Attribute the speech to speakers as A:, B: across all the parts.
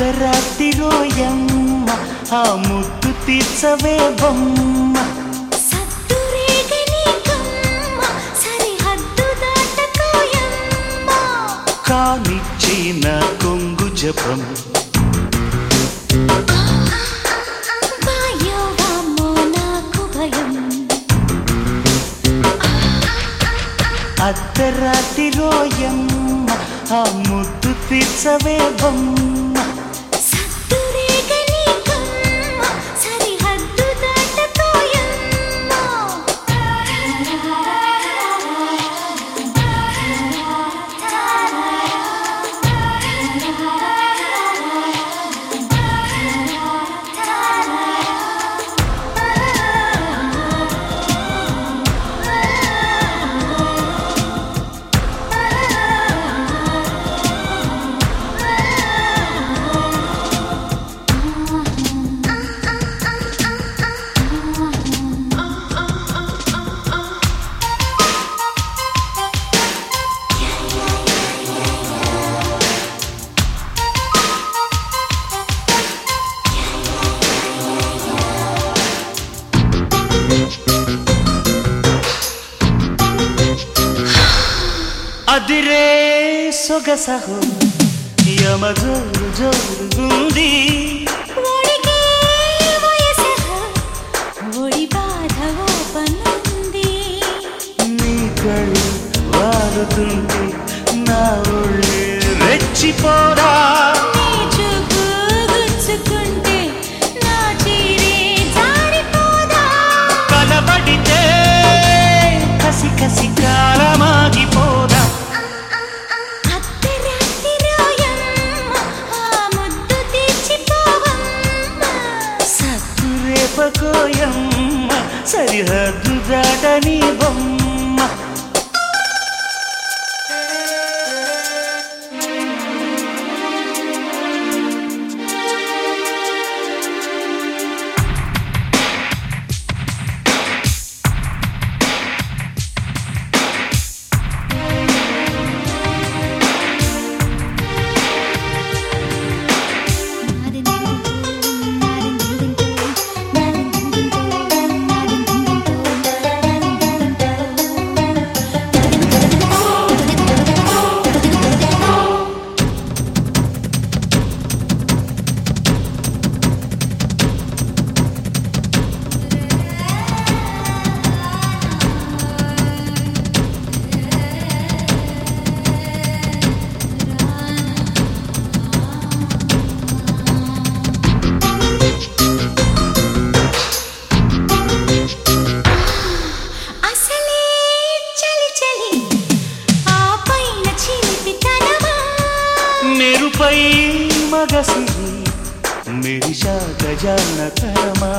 A: అర్ధరాత్రి రోయమ్మ ఆ ముద్దు తీర్చవే బొమ్మ
B: సత్తురేగని కమ్మ సరిహద్దు దాటకోయమ్మ
A: కానిచ్చిన కొంగు జపం
B: వాయోవామో నాకు భయం
A: అర్ధరాత్రి రోయమ్మ ఆ ముద్దు తీర్చవే బొమ్మ
B: సత్తురేగని కమ్మ సరిహద్దు
A: అదిరే సొగసహు యమజోరు జోరుగుంది
B: ఒడిగే వయసహ ఒడి బాధ ఓపనుంది
A: నీ కళ్ళు వారుతుంటే నా ఒళ్ళే రెచ్చిపోరా
B: నీ చూపు గుచ్చుకుంటే నా చీరే జారిపోదా
A: కలబడితే కసి కసి కాలమాగిపోదా
B: అర్ధరాత్రి రోయమ్మ ఆ ముద్దు తీర్చిపోవమ్మ
A: సత్తురేపకోయమ్మ సరిహద్దు దాటని బొమ్మ
B: అసలే చలి చలి ఆ పైన చిలిపితనమా
A: మెరుపై మగసిరి మెరిశాక జానతరమా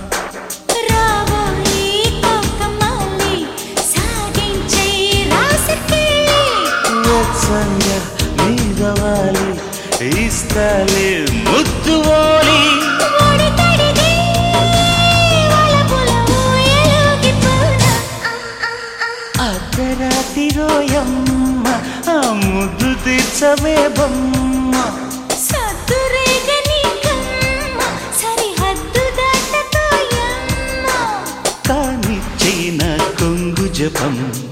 B: రాబోయి కోకమల్లి సాగించే రాసకెళ్ళి
A: వెచ్చంగా మీదవాలి ఇస్తాలే ముద్దు ఓలి
B: ఒడి తడిగి వలపుల ఊయలుగిపోనా
A: అర్ధరాత్రి రోయమ్మ ఆ ముద్దు తీర్చవే బొమ్మ
B: సద్దురేగని కమ్మ సరిహద్దు దాటకోయమ్మ
A: కానిచ్చిన కొంగు జపం